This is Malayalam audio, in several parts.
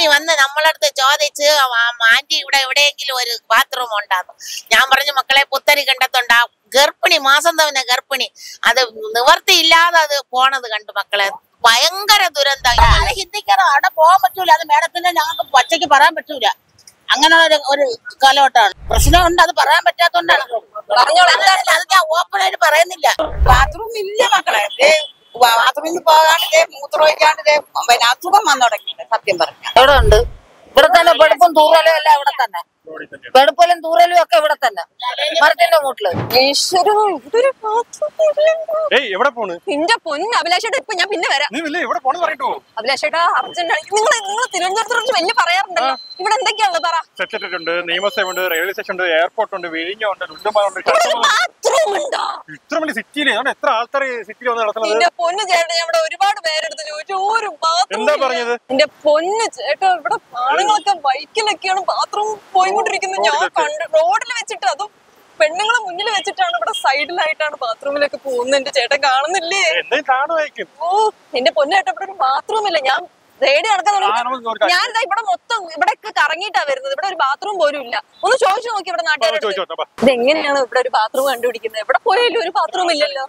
ഗർഭിണി വന്ന് നമ്മളടുത്ത് ചോദിച്ച് ആന്റി ഇവിടെ എവിടെയെങ്കിലും ഒരു ബാത്റൂം ഉണ്ടാകും ഞാൻ പറഞ്ഞു മക്കളെ പുത്തരി കണ്ടത്തുണ്ട് ആ ഗർഭിണി മാസം തവണ ഗർഭിണി അത് നിവർത്തിയില്ലാതെ അത് പോണത് കണ്ടു മക്കളെ ഭയങ്കര ദുരന്തം അത് ഹിന്ദിക്കാരോ അവിടെ പോകാൻ പറ്റൂല അത് മേഡത്തിന്റെ ഞങ്ങൾക്ക് പച്ചയ്ക്ക് പറയാൻ പറ്റൂല അങ്ങനെ ഒരു ഒരു കാലഘട്ടമാണ് പ്രശ്നമുണ്ട് അത് പറയാൻ പറ്റാത്തോണ്ടാണ് പറഞ്ഞോളാം അത് ഞാൻ ഓപ്പണായിട്ട് പറയുന്നില്ല ബാത്റൂം ഇല്ല മക്കളെ ബാത്റൂമിൽ പോകാണ്ട് ദേ മൂത്രം ഒഴിക്കാണ്ട് ദേ പിന്നെ അസുഖം വന്നു തുടങ്ങിയിട്ടുണ്ട് സത്യം പറഞ്ഞ എവിടെ ഉണ്ട് ഇവിടെ തന്നെ പെടുപ്പും തൂറലും എല്ലാം ഇവിടെ തന്നെ പെടുപ്പലും തൂറലും ഒക്കെ ഇവിടെ തന്നെ മരത്തിന്റെ മൂട്ടില് ഈശ്വരോ ഇതൊരു ഏയ് എവിടെ പോണ് നിന്റെ പൊന്ന് അഭിലാഷേട്ടാ ഇപ്പൊ ഞാൻ പിന്നെ വരാം നീ ഇല്ലേ എവിടെ പോണെന്ന് പറയട്ടോ അഭിലാഷേട്ടാ അർജന്റ് നിങ്ങൾ നിങ്ങൾ തിരുവനന്തപുരത്തെ കുറിച്ച് വലിയ പറയാറുണ്ടല്ലോ ഇവിടെ എന്തൊക്കെയാണുള്ളത് പറ സെക്രട്ടറി ഉണ്ട് നിയമസഭ ഉണ്ട് റെയിൽവേ സ്റ്റേഷൻ ഉണ്ട് എയർപോർട്ട് ഉണ്ട് വിഴിഞ്ഞ ഉണ്ട് ലുണ്ടുമാലുണ്ട് ബാത്റൂം ഉണ്ടോ ഇത്ര വലിയ സിറ്റിയില് ആണ് എത്ര ആൾക്കാർ സിറ്റിയിൽ വന്ന് നടത്തുന്നത് നിന്റെ പൊന്ന് ചേട്ടാ ഞാൻ ഇവിടെ ഒരുപാട് പേരെടുത്ത് ചോദിച്ചു ഒരു ബാത്റൂം എന്താ പറഞ്ഞത്? നിന്റെ പൊന്ന് ചേട്ടാ ഇവിടെ ആണുങ്ങളൊക്കെ ബൈക്കിലൊക്കെയാണ് ബാത്റൂം പോയിക്കൊണ്ടിരിക്കുന്നത് ഞാൻ കണ്ട് റോഡിൽ വെച്ചിട്ട് അതും പെണ്ണുങ്ങളെ മുന്നിൽ വെച്ചിട്ടാണ് ഇവിടെ സൈഡിലായിട്ടാണ് ബാത്റൂമിലൊക്കെ പോകുന്നത് എന്റെ ചേട്ടൻ കാണുന്നില്ലേ എന്തെങ്കിലും കാണുമായിരിക്കും ഓ എന്റെ പൊന്നു ചേട്ടാ ഇവിടെ ഒരു ബാത്റൂം ഇല്ല ഞാൻ റേഡി നടക്കാൻ ആ, തുടങ്ങി നമുക്ക് ഒരു കാര്യം- ഞാനിതാ ഇവിടെ മൊത്തം ഇവിടെ കറങ്ങിയിട്ടാ വരുന്നത് ഇവിടെ ഒരു ബാത്റൂം പോലും ഇല്ല ഒന്ന് ചോദിച്ചു നോക്കി ഇവിടെ നാട്ടുകാരോട് ചോദിച്ചോട്ടെ ബാ. ഇതെങ്ങനെയാണ് ഇവിടെ ഒരു ബാത്റൂം കണ്ടുപിടിക്കുന്നത് എവിടെ പോയാലും ഒരു ബാത്റൂം ഇല്ലല്ലോ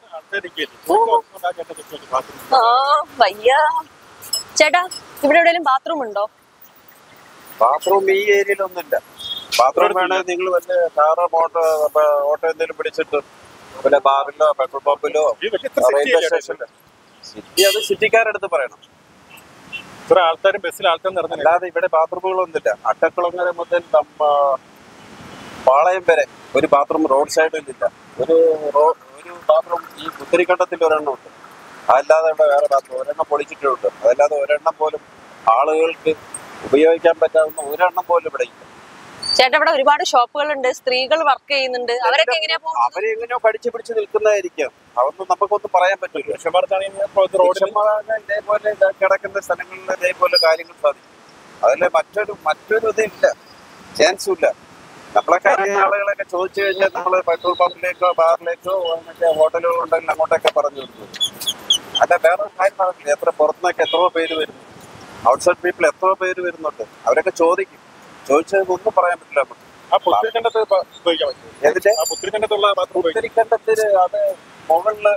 ആ വയ്യ ചേട്ടാ ഇവിടെ എവിടെയെങ്കിലും ബാത്റൂം ഉണ്ടോ ബാത്റൂം ഈ ഏരിയയിലൊന്നുമില്ല ബാത്റൂം വേണമെങ്കിൽ നിങ്ങൾ വല്ല കാറ് മോട്ടോ ഓട്ടോ എന്തെങ്കിലും പിടിച്ചിട്ട് വല്ല ബാറിലോ പെട്രോൾ പമ്പിലോ ഈ വലിയ ഇത്ര city റെയിൽവേ അല്ലേ സ്റ്റേഷനിലോ സിറ്റി അത് സിറ്റിക്കാരടുത്ത് പറയണം ഇത്ര ആൾക്കാരും ബസ്സിൽ ആൾക്കാർ നടന്നില്ല അല്ലാതെ ഇവിടെ ബാത്റൂമുകളൊന്നുമില്ല അട്ടക്കുളങ്ങര മുതൽ നമ്മ പാളയം വരെ ഒരു ബാത്റൂം റോഡ് സൈഡിലില്ല ഒരു റോ ഒരു ബാത്റൂം ഈ പുത്തരിക്കണ്ടത്തിൽ ഒരെണ്ണം ഉണ്ട് അതല്ലാതെ ഇവിടെ വേറെ ബാത്റൂം ഒരെണ്ണം പൊളിച്ചിട്ടുണ്ട് അതല്ലാതെ ഒരെണ്ണം പോലും ആളുകൾക്ക് ഉപയോഗിക്കാൻ പറ്റാവുന്ന ഒരെണ്ണം പോലും ഇവിടെ ഇല്ല ചേട്ടാ ഇവിടെ ഒരുപാട് ഷോപ്പുകളുണ്ട് സ്ത്രീകൾ വർക്ക് ചെയ്യുന്നുണ്ട് അവരൊക്കെ എങ്ങനെയാ പോകുന്നത് അവരെങ്ങനെയോ പഠിച്ചു പിടിച്ച് നിൽക്കുന്നതായിരിക്കാം അതൊന്നും നമുക്കൊന്നും പറയാൻ പറ്റില്ല പുരുഷന്മാർക്കാണെങ്കിൽ റോഡിൽ പുരുഷന്മാരാണ് ഇതേപോലെ ഇത് കിടക്കുന്ന സ്ഥലങ്ങളിൽ ഇതേപോലെ കാര്യങ്ങൾ സാധിക്കും അതിൽ മറ്റൊരു മറ്റൊരു ഇതില്ല ചാൻസും ഇല്ല നമ്മളൊക്കെ അറിയുന്ന ആളുകളൊക്കെ ചോദിച്ചു കഴിഞ്ഞാൽ നമ്മൾ പെട്രോൾ പമ്പിലേക്കോ ബാറിലേക്കോ മറ്റേ ഹോട്ടലുകൾ ഉണ്ടെങ്കിൽ അങ്ങോട്ടൊക്കെ പറഞ്ഞു കൊടുക്കും അല്ല വേറെ ഒരു കാര്യം പറഞ്ഞില്ല എത്ര പുറത്തുനിന്നൊക്കെ എത്രയോ പേര് വരുന്നു ഔട്ട്സൈഡ് പീപ്പിൾ എത്രയോ പേര് വരുന്നുണ്ട് അവരൊക്കെ ചോദിക്കും ചോദിച്ചതൊന്നും പറയാൻ പറ്റില്ല നമുക്ക് ആ പുത്തിരിക്കണ്ടത്ത് ഉപയോഗിക്കാൻ പറ്റും എന്നിട്ട് ആ പുത്തിരിക്കണ്ടത്തുള്ള ബാത്റൂം ഉപയോഗിക്കാം ഉത്തരിക്കണ്ടത്തില് അത് മുകളില്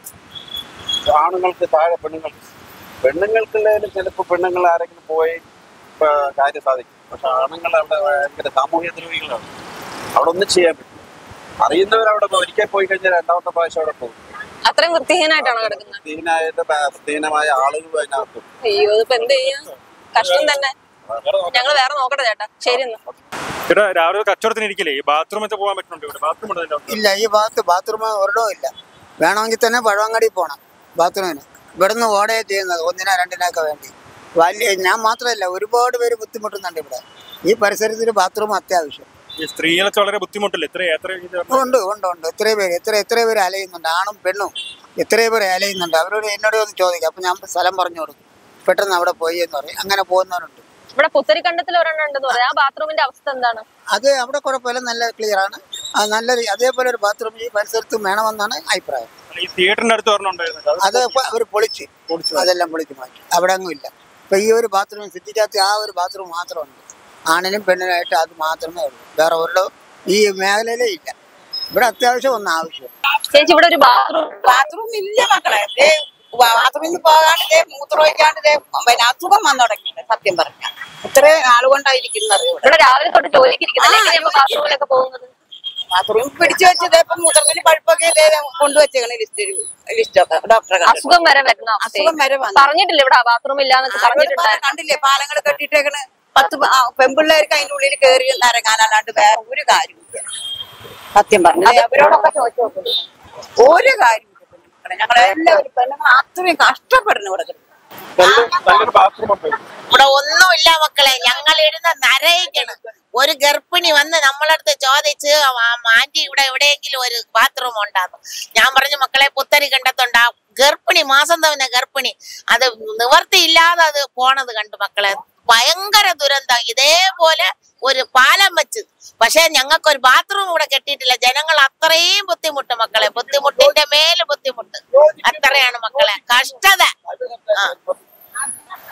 ആണുങ്ങൾക്ക് താഴെ പെണ്ണുങ്ങൾക്ക് പെണ്ണുങ്ങൾക്കുള്ളതിലും ചിലപ്പോൾ പെണ്ണുങ്ങൾ ആരെങ്കിലും പോയി ഇപ്പൊ കാര്യം സാധിക്കും പക്ഷെ ആണുങ്ങൾ അവിടെ ഭയങ്കര സാമൂഹ്യ ദ്രോഹികളാണ് അവിടെ ഒന്നും ചെയ്യാൻ പറ്റും അറിയുന്നവരവിടെ ഒരിക്കൽ പോയി കഴിഞ്ഞാൽ രണ്ടാമത്തെ പ്രാവശ്യം അവിടെ പോകും അത്രയും വൃത്തിഹീനായിട്ടാണ് കിടക്കുന്നത് വൃത്തിഹീനായിട്ട് വൃത്തിഹീനമായ ആളുകൾ അതിനകത്തും അയ്യോ ഇതിപ്പോ എന്ത് ചെയ്യാ കഷ്ടം തന്നെ ഞങ്ങൾ വേറെ നോക്കട്ടെ ചേട്ടാ ശരി എന്നാ ചേട്ടാ രാവിലെ കച്ചവടത്തിന് ഇരിക്കില്ലേ ഈ ബാത്റൂമൊക്കെ പോകാൻ പറ്റുന്നുണ്ട് ഇവിടെ ബാത്റൂം ഉണ്ട് അതിന്റെ അകത്ത്. ഇല്ല ഈ ഭാഗത്ത് ബാത്റൂം ഒരിടവും ഇല്ല വേണമെങ്കിൽ തന്നെ പഴവങ്ങാടി പോകണം ബാത്റൂമിന് ഇവിടുന്ന് ഓടയെ ചെയ്യുന്നത് ഒന്നിനോ രണ്ടിനൊക്കെ വേണ്ടി വലിയ ഞാൻ മാത്രമല്ല ഒരുപാട് പേര് ബുദ്ധിമുട്ടുന്നുണ്ട് ഇവിടെ ഈ പരിസരത്തിൽ ബാത്റൂം അത്യാവശ്യം ഈ സ്ത്രീകൾക്ക് വളരെ ബുദ്ധിമുട്ടില്ല എത്ര എത്ര ഇത് ഉണ്ട് ഉണ്ട് ഉണ്ട് എത്രയോ പേര് എത്ര എത്ര പേര് അലയുന്നുണ്ട് ആണും പെണ്ണും എത്രയോ പേര് അലയുന്നുണ്ട് അവരോട് എന്നോട് ഒന്ന് ചോദിക്കാം അപ്പം ഞാൻ സ്ഥലം പറഞ്ഞു കൊടുക്കും പെട്ടെന്ന് അവിടെ പോയി എന്ന് പറയും അങ്ങനെ പോകുന്നവരുണ്ട് ഇവിടെ പുത്തരിക്കണ്ടത്തിൽ ഒരെണ്ണം ഉണ്ടെന്ന് പറയാം ആ ബാത്റൂമിന്റെ അവസ്ഥ എന്താണ് അത് അവിടെ കുഴപ്പമില്ല നല്ല ക്ലിയർ ആണ് ആ നല്ല രീ- അതേപോലെ ഒരു ബാത്റൂം ഈ പരിസരത്ത് വേണമെന്നാണ് അഭിപ്രായം ഈ തിയേറ്ററിന്റെ അടുത്ത് ഒരെണ്ണം ഉണ്ടായിരുന്നു അത് അത് ഇപ്പൊ അവർ പൊളിച്ച് അതെല്ലാം പൊളിച്ച് മാറ്റി അവിടെ അങ്ങും ഇല്ല ഇപ്പൊ ഈ ഒരു ബാത്റൂം സിറ്റിക്കകത്ത് ആ ഒരു ബാത്റൂം മാത്രമുണ്ട് ആണിനും പെണ്ണിനായിട്ട് അത് മാത്രമേ ഉള്ളൂ വേറെ ഒരു ഈ മേഖലയിലേ ഇല്ല ഇവിടെ അത്യാവശ്യം ഒന്ന് ആവശ്യം ചേച്ചി ഇവിടെ ഒരു ബാത്റൂം ബാത്റൂം ഇല്ല മക്കളെ ദേ ബാത്റൂമിൽ പോകാണ്ട് ദേ മൂത്രം ഒഴിക്കാണ്ട് ദേ പിന്നെ അസുഖം വന്നു തുടങ്ങിയിട്ടുണ്ട് സത്യം പറഞ്ഞ ഇത്രയും ആളുകൊണ്ടായിരിക്കുന്നത് ഇവിടെ ഇവിടെ രാവിലെ തൊട്ട് ജോലിക്ക് ഇരിക്കുന്നത് എങ്ങനെയാ ബാത്റൂമിലൊക്കെ പോകുന്നത് ബാത്റൂം പിടിച്ചു വെച്ചത് ഇപ്പൊ മൂത്രത്തിന് പഴുപ്പൊക്കെ ഇതേ കൊണ്ടുവച്ചേക്കണ ലിസ്റ്റ് ലിസ്റ്റൊക്കെ ഡോക്ടറെ കണ്ടു. അസുഖം വരെ വരുന്ന അവസ്ഥയായി. അസുഖം വരെ വന്നു പറഞ്ഞിട്ടില്ല ഇവിടെ ബാത്റൂം ഇല്ലാന്നൊക്കെ അവിടെ പറഞ്ഞിട്ടുണ്ടായിരുന്നു കണ്ടില്ലേ പാലങ്ങൾ കെട്ടിട്ടേക്കണ് പത്ത് പ- ആ, പെൺപിള്ളേർക്ക് അതിന്റെ ഉള്ളിൽ കയറി നരങ്ങാനല്ലാണ്ട് വേറെ ഒരു കാര്യമില്ല സത്യം പറഞ്ഞു അവരോടൊക്കെ ചോദിച്ചു നോക്കുന്നു ഒരു കാര്യമില്ല ഞങ്ങളെല്ലാവരും പെണ്ണുങ്ങൾ അത്രയും കഷ്ടപ്പെടുന്നു ഇവിടെ കിടന്ന്. നല്ല നല്ലൊരു ബാത്റൂം ഉണ്ട് ഇവിടെ ഒന്നുമില്ല മക്കളെ ഞങ്ങൾ ഇരുന്ന് നരയിക്കണം ഒരു ഗർഭിണി വന്ന് നമ്മളടുത്ത് ചോദിച്ച് ആന്റി ഇവിടെ എവിടെയെങ്കിലും ഒരു ബാത്റൂം ഉണ്ടാകും ഞാൻ പറഞ്ഞു മക്കളെ പുത്തരി കണ്ടത്തുണ്ട് ആ ഗർഭിണി മാസം തവണ ഗർഭിണി അത് നിവർത്തിയില്ലാതെ അത് പോണത് കണ്ടു മക്കളെ ഭയങ്കര ദുരന്തം ഇതേപോലെ ഒരു പാലം വെച്ച് പക്ഷെ ഞങ്ങൾക്ക് ഒരു ബാത്റൂം ഇവിടെ കെട്ടിയിട്ടില്ല ജനങ്ങൾ അത്രയും ബുദ്ധിമുട്ട് മക്കളെ ബുദ്ധിമുട്ടിന്റെ മേല് ബുദ്ധിമുട്ട് അത്രയാണ് മക്കളെ കഷ്ടത ആ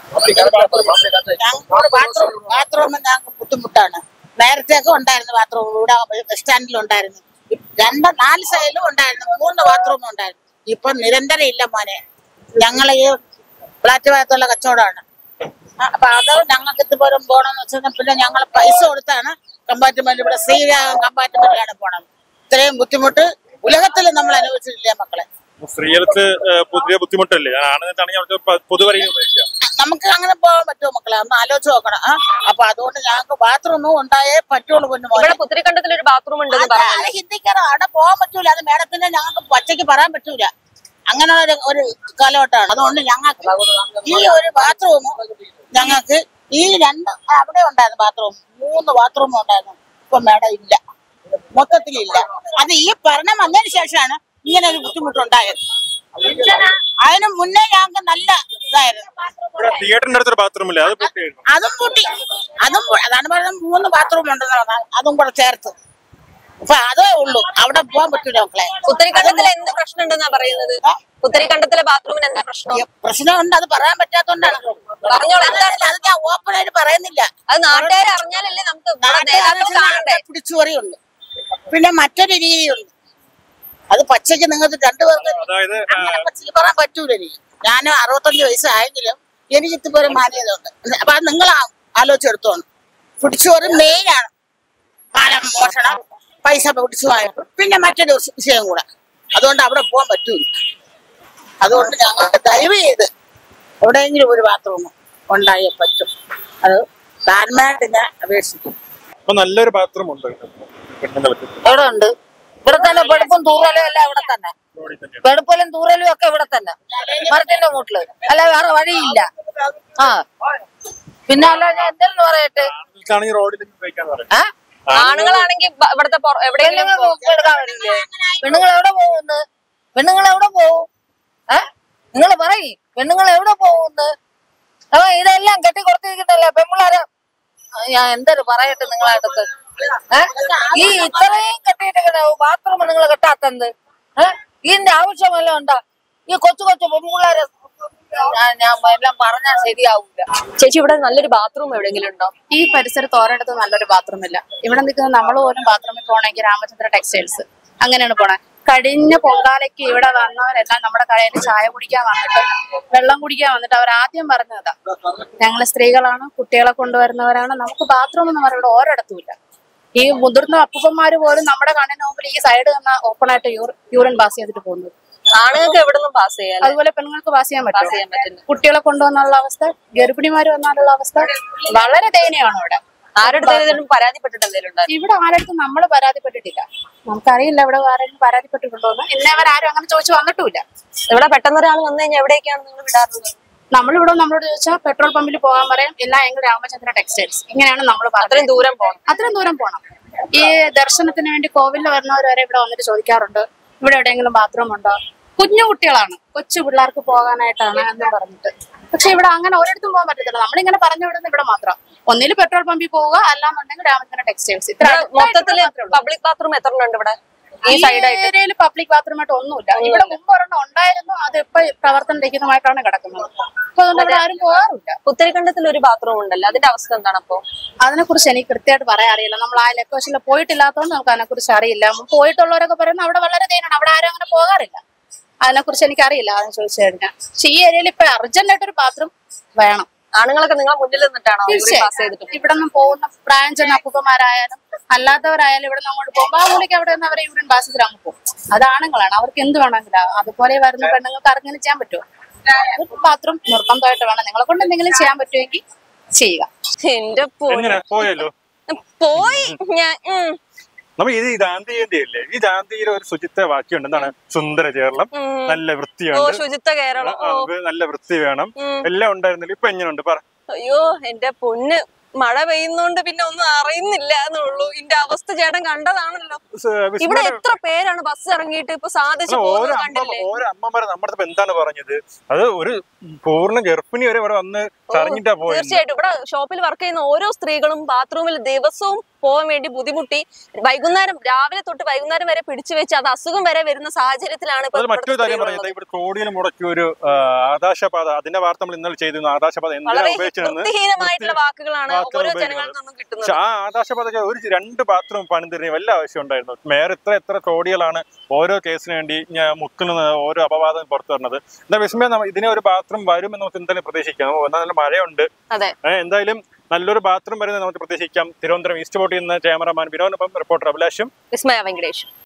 ഞങ്ങൾക്ക് ബാത്റൂം ബാത്റൂമിൽ ഞങ്ങൾക്ക് ബുദ്ധിമുട്ടാണ് നേരത്തെയൊക്കെ ഉണ്ടായിരുന്നു ബാത്റൂം ഇവിടെ ബസ് സ്റ്റാൻഡിൽ ഉണ്ടായിരുന്നു രണ്ട് നാല് സൈഡിലും ഉണ്ടായിരുന്നു മൂന്ന് ബാത്റൂം ഉണ്ടായിരുന്നു ഇപ്പൊ നിരന്തരം ഇല്ല മോനെ ഞങ്ങളെ ഈ ഫ്ലാറ്റ് ഭാഗത്തുള്ള കച്ചവടമാണ് ആ, അപ്പൊ അത് ഞങ്ങൾക്ക് ഇതുപോലെ പോകണമെന്ന് വെച്ചാൽ പിന്നെ ഞങ്ങൾ പൈസ കൊടുത്താണ് കമ്പാർട്ട്മെന്റ് ഇവിടെ ശ്രീരാഗം കമ്പാർട്ട്മെന്റിലാണ് പോണത് ഇത്രയും ബുദ്ധിമുട്ട് ഉലകത്തിൽ നമ്മൾ അനുഭവിച്ചിട്ടില്ല മക്കളെ സ്ത്രീകൾക്ക് ഏഹ്, പൊതുവെ ബുദ്ധിമുട്ടല്ലേ ആണെന്നാണെങ്കിൽ അവർക്ക് പ- പൊതുവഴി ഉപയോഗിക്കാം നമുക്ക് അങ്ങനെ പോകാൻ പറ്റുമോ മക്കളെ ഒന്ന് ആലോചിച്ച് നോക്കണം ആ അപ്പൊ അതുകൊണ്ട് ഞങ്ങൾക്ക് ബാത്റൂമും ഉണ്ടായേ പറ്റുള്ളൂ പൊന്നു മോനെ. ഇവിടെ പുത്തിരിക്കണ്ടത്തിൽ ഒരു ബാത്റൂം ഉണ്ടെന്ന് അത് പറഞ്ഞു അത് ഹിന്ദിക്കാരോ അവിടെ പോകാൻ പറ്റൂല അത് മേഡത്തിന്റെ ഞങ്ങൾക്ക് പച്ചയ്ക്ക് പറയാൻ പറ്റൂല അങ്ങനെ ഒരു ഒരു കാലഘട്ടമാണ് അതുകൊണ്ട് ഞങ്ങൾക്ക് ഈ ഒരു ബാത്റൂം ഞങ്ങൾക്ക് ഈ രണ്ട് ആ, അവിടെ ഉണ്ടായിരുന്നു ബാത്റൂം മൂന്ന് ബാത്റൂം ഉണ്ടായിരുന്നു ഇപ്പൊ മേഡം ഇല്ല മൊത്തത്തിലില്ല അത് ഈ ഭരണം വന്നതിന് ശേഷമാണ് ഇങ്ങനെ ഒരു ബുദ്ധിമുട്ടുണ്ടായത് അതിന് മുന്നേ ഞങ്ങൾക്ക് നല്ല ഇതായിരുന്നു ഇവിടെ തിയേറ്ററിന്റെ അടുത്തൊരു ബാത്റൂം ഇല്ലേ അത് പൂട്ടിയായിരുന്നു അതും കൂട്ടി അതും കൂ- അതാണ് പറയുന്നത് മൂന്ന് ബാത്റൂം ഉണ്ടെന്ന് പറഞ്ഞാൽ അതും കൂടെ ചേർത്ത് അപ്പൊ അതേ ഉള്ളൂ അവിടെ പോകാൻ പറ്റൂല മക്കളെ പുത്തരിക്കണ്ടത്തിൽ എന്ത് പ്രശ്നം ഉണ്ടെന്നാ പറയുന്നത് പുത്തരിക്കണ്ടത്തിലെ ബാത്റൂമിന് എന്താ പ്രശ്നം ഈ പ്രശ്നമുണ്ട് അത് പറയാൻ പറ്റാത്തോണ്ടാണ് പറഞ്ഞോളൂ, എന്താണ്? അത് ഞാൻ ഓപ്പൺ ആയിട്ട് പറയുന്നില്ല അത് നാട്ടുകാർ അറിഞ്ഞാലല്ലേ നമുക്ക് ഇവിടെ നേതാക്കൾ കാണണ്ടേ പിടിച്ചുപറിയുണ്ട് പിന്നെ മറ്റൊരു രീതിയുണ്ട് അത് പച്ചയ്ക്ക് നിങ്ങൾക്ക് രണ്ടുപേർക്ക് അതായത് അങ്ങനെ പച്ചയ്ക്ക് പറയാൻ പറ്റൂല എനിക്ക് ഞാൻ അറുപത്തഞ്ച് വയസ്സായെങ്കിലും എനിക്ക് ഇതുപോലെ മാന്യതയുണ്ട് അപ്പൊ അത് നിങ്ങൾ ആലോചിച്ചെടുത്തോണം പിടിച്ചുപറി മെയിനാണ് പാലം മോഷണം പൈസ പിടിച്ചു വാങ്ങും പിന്നെ മറ്റൊരു വിഷയം കൂടെ അതുകൊണ്ട് അവിടെ പോകാൻ പറ്റൂല അതുകൊണ്ട് ഞങ്ങൾക്ക് ദയവ് ചെയ്ത് എവിടെയെങ്കിലും ഒരു ബാത്റൂം ഉണ്ടായേ പറ്റും അത് ഗവൺമെന്റ് ഞാൻ അപേക്ഷിക്കും ഇപ്പൊ നല്ലൊരു ബാത്റൂം ഉണ്ട് പെണ്ണിന്റെ പറ്റും എവിടെ ഉണ്ട് ഇവിടെ തന്നെ പെടുപ്പും തൂറലും എല്ലാം ഇവിടെ തന്നെ റോഡിൽ തന്നെ പെടുപ്പലും തൂറലും ഒക്കെ ഇവിടെ തന്നെ മരത്തിന്റെ മൂട്ടില് അല്ല വേറെ വഴിയില്ല ആ പിന്നെ അല്ല ഞാൻ എന്തെന്ന് പറയട്ടെ ആണെങ്കിൽ റോഡിൽ ഉപയോഗിക്കാൻ പറയും ആ ആണുങ്ങളാണെങ്കിൽ ബ- ഇവിടുത്തെ പൊറ- എവിടെയെങ്കിലും പെണ്ണുങ്ങൾ നോക്കി എടുക്കാൻ വരില്ലേ പെണ്ണുങ്ങൾ എവിടെ പോകുന്നു പെണ്ണുങ്ങൾ എവിടെ പോകും ഏ നിങ്ങൾ പറയ് പെണ്ണുങ്ങൾ എവിടെ പോകുന്നു അപ്പൊ ഇതെല്ലാം കെട്ടി കൊടുത്തിരിക്കുന്നല്ലേ പെൺപിള്ളേര് ആ, ഞാൻ എന്തൊരു പറയട്ടെ നിങ്ങളടുത്ത് ഏ ഈ ഇത്രയും കെട്ടിയിട്ട് ബാത്റൂം നിങ്ങൾ കെട്ടാത്തത് ഏ ഇതിന്റെ ആവശ്യമല്ല ഉണ്ടോ ഈ കൊച്ചു കൊച്ചു പെൺപിള്ളേരെ ഞാൻ ഞാൻ എല്ലാം പറഞ്ഞാൽ ശരിയാവൂല ചേച്ചി ഇവിടെ നല്ലൊരു ബാത്റൂം എവിടെയെങ്കിലും ഉണ്ടോ ഈ പരിസരത്ത് ഒരിടത്ത് നല്ലൊരു ബാത്റൂം ഇല്ല ഇവിടെ നിൽക്കുന്ന നമ്മൾ പോലും ബാത്റൂമിൽ പോകണമെങ്കിൽ രാമചന്ദ്ര ടെക്സ്റ്റൈൽസ് അങ്ങനെയാണ് പോണേ കഴിഞ്ഞ പൊങ്കാലയ്ക്ക് ഇവിടെ വന്നവരെല്ലാം നമ്മുടെ കടയിൽ ചായ കുടിക്കാൻ വന്നിട്ട് വെള്ളം കുടിക്കാൻ വന്നിട്ട് അവർ ആദ്യം പറഞ്ഞതാ ഞങ്ങൾ സ്ത്രീകളാണ് കുട്ടികളെ കൊണ്ടുവരുന്നവരാണ് നമുക്ക് ബാത്റൂം എന്ന് പറയുന്നത് ഒരിടത്തും ഇല്ല ഈ മുതിർന്ന അപ്പൂപ്പന്മാര് പോലും നമ്മുടെ കണ്ണിന് മുമ്പിൽ ഈ സൈഡ് തന്ന ഓപ്പൺ ആയിട്ട് യൂറിൻ പാസ് ചെയ്തിട്ട് പോകുന്നത് ആണുങ്ങൾക്ക് എവിടെ നിന്നും പാസ് ചെയ്യാൻ അതുപോലെ പെണ്ണുങ്ങൾക്ക് പാസ് ചെയ്യാൻ പാസ് പറ്റും ചെയ്യാൻ പറ്റില്ല കുട്ടികളെ കൊണ്ടുവന്നുള്ള അവസ്ഥ ഗർഭിണിമാര് വന്നാലുള്ള അവസ്ഥ വളരെ ദയനീയമാണ് ഇവിടെ ആരുടെ അടുത്തേലും പരാതിപ്പെട്ടിട്ട് എന്തെങ്കിലും ഉണ്ടായിരുന്നു ഇവിടെ ആരടുത്തും നമ്മൾ പരാതിപ്പെട്ടിട്ടില്ല നമുക്കറിയില്ല ഇവിടെ ആരെങ്കിലും പരാതിപ്പെട്ടിട്ടുണ്ടോ എന്ന് ഇന്നേവർ ആരും അങ്ങനെ ചോദിച്ചു വന്നിട്ടുമില്ല ഇവിടെ പെട്ടെന്ന് ഒരാൾ വന്നു കഴിഞ്ഞാൽ എവിടേക്കാണ് നിങ്ങൾ വിടാറുള്ളത് നമ്മളിവിടെ നമ്മളോട് ചോദിച്ചാൽ പെട്രോൾ പമ്പിൽ പോകാൻ പറയും ഇല്ല എങ്കിൽ രാമചന്ദ്ര ടെക്സ്റ്റൈൽസ് ഇങ്ങനെയാണ് നമ്മൾ അത്രയും പറഞ്ഞത് ദൂരം പോകണം അത്രയും ദൂരം പോകണം ഈ ദർശനത്തിന് വേണ്ടി കോവിലിൽ വരുന്നവർ വരെ ഇവിടെ വന്നിട്ട് ചോദിക്കാറുണ്ട് ഇവിടെ എവിടെയെങ്കിലും ബാത്റൂം ഉണ്ടോ കുഞ്ഞു കുട്ടികളാണ് കൊച്ചു പിള്ളേർക്ക് പോകാനായിട്ടാണ് എന്ന് പറഞ്ഞിട്ട് പക്ഷെ ഇവിടെ അങ്ങനെ ഒരിടത്തും പോകാൻ പറ്റത്തില്ല നമ്മളിങ്ങനെ പറഞ്ഞു വിടുന്നത് ഇവിടെ മാത്രം ഒന്നിൽ പെട്രോൾ പമ്പിൽ പോവുക അല്ലാന്നുണ്ടെങ്കിൽ രാമചന്ദ്ര ടെക്സ്റ്റൈൽസ് ഇത്ര ഇവിടെ അടുത്തായിട്ട് മൊത്തത്തില് മാത്രമേ ഉള്ളൂ. പബ്ലിക് ബാത്റൂം എത്ര ഉണ്ട് ഇവിടെ ഈ ഈ സൈഡായിട്ട് ഏരിയയിൽ പബ്ലിക് ബാത്റൂം ആയിട്ട് ഒന്നുമില്ല ഇവിടെ മുമ്പ് ഒരെണ്ണം ഉണ്ടായിരുന്നു അത് ഇപ്പൊ പ്രവർത്തന രഹിതമായിട്ടാണ് കിടക്കുന്നത് അപ്പൊ അതുകൊണ്ട് ഇവിടെ ആരും പോകാറില്ല പുത്തരിക്കണ്ടത്തിൽ ഒരു ബാത്റൂം ഉണ്ടല്ലോ അതിന്റെ അവസ്ഥ എന്താണ് അപ്പോ അതിനെ കുറിച്ച് എനിക്ക് കൃത്യമായിട്ട് പറയാൻ അറിയില്ല നമ്മൾ ആ ലൊക്കേഷനിൽ പോയിട്ടില്ലാത്തതുകൊണ്ട് നമുക്ക് അതിനെ കുറിച്ച് അറിയില്ല പോയിട്ടുള്ളവരൊക്കെ പറയുന്നത് അവിടെ വളരെ ദയനാണ് അവിടെ ആരും അങ്ങനെ പോകാറില്ല അതിനെ കുറിച്ച് എനിക്ക് അറിയില്ല അതിനെ ചോദിച്ചു കഴിഞ്ഞാൽ പക്ഷെ ഈ ഏരിയയിൽ ഇപ്പൊ അർജന്റ് ആയിട്ട് ഒരു ബാത്റൂം വേണം ആണുങ്ങളൊക്കെ നിങ്ങളെ മുന്നിൽ നിന്നിട്ടാണോ പാസ് ചെയ്തിട്ട് തീർച്ചയായും ഇവിടെ നിന്ന് പോകുന്ന പ്രായം ചെന്ന അപ്പൂപ്പന്മാരായാലും അല്ലാത്തവരായാലും ഇവിടെ നിന്ന് അങ്ങോട്ട് പോകുമ്പോൾ ആ മൂലയ്ക്ക് അവിടെ നിന്ന് അവരെ യൂറിൻ പാസ് ചെയ്ത് അങ്ങ് പോകും അത് ആണുങ്ങളാണ് അവർക്ക് എന്ത് വേണമെങ്കിലും ആവാം. അതുപോലെ വരുന്ന പെണ്ണുങ്ങൾക്ക് ആർക്കെങ്കിലും ചെയ്യാൻ പറ്റുമോ ബാത്റൂം നിർബന്ധമായിട്ട് വേണം നിങ്ങളെ കൊണ്ട് എന്തെങ്കിലും ചെയ്യാൻ പറ്റുമെങ്കിൽ ചെയ്യുക എന്റെ പൊന്ന്. എങ്ങനെ പോയല്ലോ പോയി ഞാൻ ഉം. നമ്മ ഇത് ഈ ഗാന്ധി ജയന്തി അല്ലേ ഈ ഗാന്ധിയുടെ ഒരു ശുചിത്വ വാക്യമുണ്ട് എന്താണ് സുന്ദര കേരളം ഉം. നല്ല ഓ വൃത്തിയുണ്ട് ശുചിത്വ കേരളം ആ, ഓ ആ, നല്ല വൃത്തി വേണം ഉം. എല്ലാം ഉണ്ടായിരുന്നില്ല ഇപ്പൊ എങ്ങനെയുണ്ട് പറ അയ്യോ എന്റെ പൊന്ന് മഴ പെയ്യുന്നോണ്ട് പിന്നെ ഒന്നും അറിയുന്നില്ല എന്നുള്ളൂ ഇതിന്റെ അവസ്ഥ ചേട്ടൻ കണ്ടതാണല്ലോ സ് ഇവിടെ വിസ്മയ- എത്ര പേരാണ് ബസ് ഇറങ്ങിയിട്ട് ഇപ്പൊ സാധിച്ചു അല്ല, ഓരോ പോകുന്നത് അമ്മ കണ്ടില്ലേ ഓരോ അമ്മമാരെ നമ്മുടെ അടുത്ത് എന്താണ് പറഞ്ഞത് അത് ഒരു പൂർണ്ണ ഗർഭിണി വരെ ഇവിടെ വന്ന് ചറിഞ്ഞിട്ടാ പോയത് തീർച്ചയായിട്ടും ഇവിടെ ഷോപ്പിൽ വർക്ക് ചെയ്യുന്ന ഓരോ സ്ത്രീകളും ബാത്റൂമിൽ ദിവസവും പോകാൻ വേണ്ടി ബുദ്ധിമുട്ടി വൈകുന്നേരം രാവിലെ തൊട്ട് വൈകുന്നേരം വരെ പിടിച്ചു വെച്ച് അത് അസുഖം വരെ വരുന്ന സാഹചര്യത്തിലാണ് ഇപ്പോൾ അത് മറ്റൊരു ഇവിടുത്തെ കാര്യം സ്ത്രീകളുള്ളത്. പറഞ്ഞത് ഇവിടെ കോടിയിൽ മുടക്കി ഒരു ആ, ആകാശപാത അതിന്റെ വാർത്ത നമ്മൾ ഇന്നലെ ചെയ്തിരുന്നു ആകാശപാത എന്തിനാ വളരെ ഉപയോഗിച്ചതെന്ന് വൃത്തിഹീനമായിട്ടുള്ള വാക്കുകളാണ് വാക്കുകൾ ഓരോ ഉപയോഗിക്കുന്നത്. ജനങ്ങളിൽ നിന്നും കിട്ടുന്നത് പക്ഷെ ആ ആകാശപാതയ്ക്ക് ഒരു രണ്ട് ബാത്റൂം പണിതിരുന്ന വല്ല ആവശ്യം ഉണ്ടായിരുന്നു മേയർ ഇത്ര എത്ര കോടികളാണ് ഓരോ കേസിന് വേണ്ടി ഞാൻ മുക്കുന്നത് ഓരോ അപവാദം പുറത്തു വരുന്നത് എന്താ വിസ്മയം നമ്മ- ഇതിനെ ഒരു ബാത്റൂം വരുമെന്ന് നമുക്ക് എന്തായാലും പ്രതീക്ഷിക്കാം ഓ, എന്നാ നല്ല മഴയുണ്ട് അതെ ഏ, എന്തായാലും നല്ലൊരു ബാത്റൂം വരുന്നത് നമുക്ക് പ്രതീക്ഷിക്കാം തിരുവനന്തപുരം ഈസ്റ്റ് ബോട്ടിൽ നിന്ന് ക്യാമറമാൻ വിനോദൊപ്പം റിപ്പോർട്ടർ അഭിലാഷും വിസ്മയ വെങ്കടേഷ്